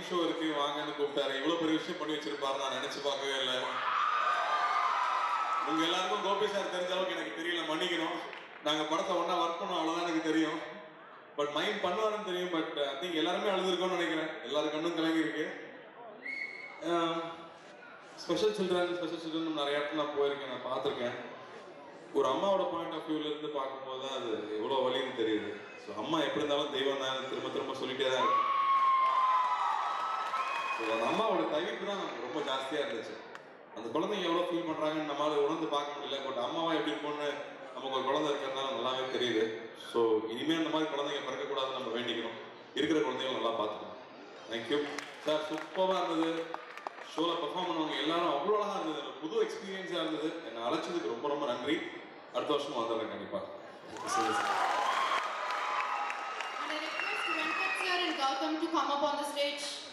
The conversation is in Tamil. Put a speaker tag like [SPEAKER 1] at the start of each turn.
[SPEAKER 1] ஷோ இருக்கு வாங்கன்னு கூப்பிட்டாரு இவ்வளவு பெரிய விஷயம் பண்ணி வச்சிருப்பாரு நான் நினைச்சு பார்க்கவே இல்லை உங்க எல்லாருக்கும் கோபி சார் தெரிஞ்ச அளவுக்கு எனக்கு தெரியல மன்னிக்கணும் நாங்க படத்தை ஒண்ணா ஒர்க் பண்ணோம் அவ்வளவுதான் எனக்கு தெரியும் பட் மைண்ட் பண்ணுவாருன்னு தெரியும் பட் ஐ திங்க் எல்லாருமே அழுதுருக்கோம்னு நினைக்கிறேன் எல்லாரும் கண்ணும் கலங்கி இருக்கு ஸ்பெஷல் சில்ட்ரன் ஸ்பெஷல் சில்ட்ரன் நிறைய இடத்துல நான் போயிருக்கேன் நான் பார்த்துருக்கேன் ஒரு அம்மாவோட பாயிண்ட் ஆஃப் வியூல இருந்து பார்க்கும்போது தான் அது எவ்வளோ வலின்னு தெரியுது ஸோ அம்மா எப்படி இருந்தாலும் தெய்வம் தான் திரும்ப திரும்ப சொல்லிட்டே தான் இருக்கு ஸோ அந்த அம்மாவோட தவிர்ப்பு தான் நமக்கு ரொம்ப ஜாஸ்தியாக இருந்துச்சு அந்த குழந்தைங்க எவ்வளோ ஃபீல் பண்ணுறாங்கன்னு நம்மளால உணர்ந்து பார்க்க முடியல பட் அம்மாவா எப்படி இருக்கும்னு நமக்கு ஒரு குழந்தை இருக்கிறதுனால நல்லாவே தெரியுது ஸோ இனிமேல் அந்த மாதிரி குழந்தைங்க பிறக்கக்கூடாதுன்னு நம்ம வேண்டிக்கணும் இருக்கிற குழந்தைகளை நல்லா பார்த்துக்கணும் தேங்க்யூ சார் சூப்பராக இருந்தது ஷோவில் பெர்ஃபார்ம் பண்ணவங்க எல்லாரும் அவ்வளோ அழகாக இருந்தது எனக்கு புது எக்ஸ்பீரியன்ஸாக இருந்தது என்னை அழைச்சதுக்கு ரொம்ப ரொம்ப நன்றி அடுத்த வருஷம் வந்துடுறேன் கண்டிப்பாக
[SPEAKER 2] And I request Venkat sir and Gautam to come up on the stage.